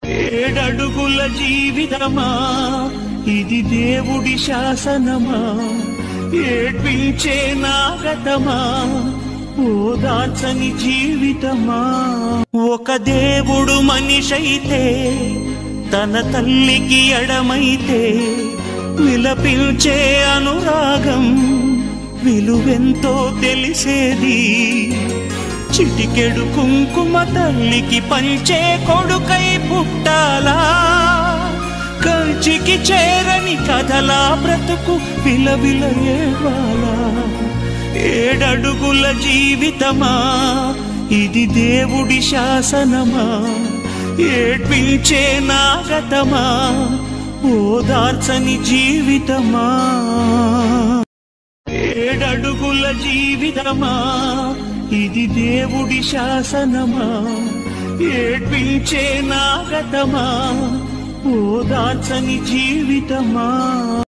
ఏడడుగుల జీవితమా ఇది దేవుడి శాసనమా ఏడ్పించే నాగతమా ఓదార్చని జీవితమా ఒక దేవుడు మనిషైతే తన తల్లికి ఎడమైతే విలపించే అనురాగం విలువెంతో తెలిసేది చిటికెడు కుంకుమ తల్లికి పంచే కొడుకై పుట్టాలా కంచికి చేరని కథలా బ్రతుకు విలవిల ఏవాలా ఏడడుగుల జీవితమా ఇది దేవుడి శాసనమా ఏడ్పించే నాగతమా ఓదార్చని జీవితమా ఏడడుగుల జీవితమా ఇది దేవుడి శాసనమా ఏడ్పించే నాగతమా ఓదార్చని జీవితమా